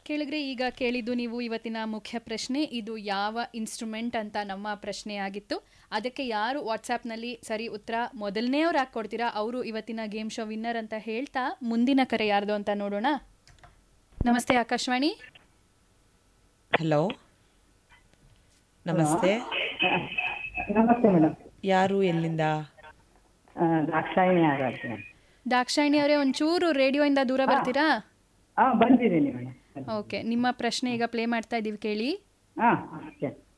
ಕೇಳಿದ್ರೆ ಈಗ ಕೇಳಿದ್ದು ನೀವು ಇವತ್ತಿನ ಮುಖ್ಯ ಪ್ರಶ್ನೆ ಇದು ಯಾವ ಇನ್ಸ್ಟ್ರೂಮೆಂಟ್ ಅಂತ ನಮ್ಮ ಪ್ರಶ್ನೆ ಆಗಿತ್ತು ಅದಕ್ಕೆ ಯಾರು ವಾಟ್ಸಾಪ್ನಲ್ಲಿ ಸರಿ ಉತ್ತರ ಮೊದಲನೇವ್ರು ಹಾಕ್ಕೊಡ್ತೀರಾ ಅವರು ಇವತ್ತಿನ ಗೇಮ್ ಶೋ ವಿನ್ನರ್ ಅಂತ ಹೇಳ್ತಾ ಮುಂದಿನ ಕರೆ ಯಾರ್ದು ಅಂತ ನೋಡೋಣ ನಮಸ್ತೆ ಆಕಾಶವಾಣಿ ಹಲೋ ನಮಸ್ತೆ ನಮಸ್ತೆ ಮೇಡಮ್ ಯಾರು ಎಲ್ಲಿಂದ ದಾಕ್ಷಾಯಿಣಿ ಆರಾಧ್ಯ ದಾಕ್ಷಾಯಿಣಿ ಅವರೇ ಒಂಚೂರು ರೇಡಿಯೋಯಿಂದ ದೂರ ಬರ್ತೀರಾ ಹಾಂ ಬಂದಿದ್ದೀನಿ ಮೇಡಮ್ ಓಕೆ ನಿಮ್ಮ ಪ್ರಶ್ನೆ ಈಗ ಪ್ಲೇ ಮಾಡ್ತಾ ಇದ್ದೀವಿ ಕೇಳಿ ಹಾಂ ಓಕೆ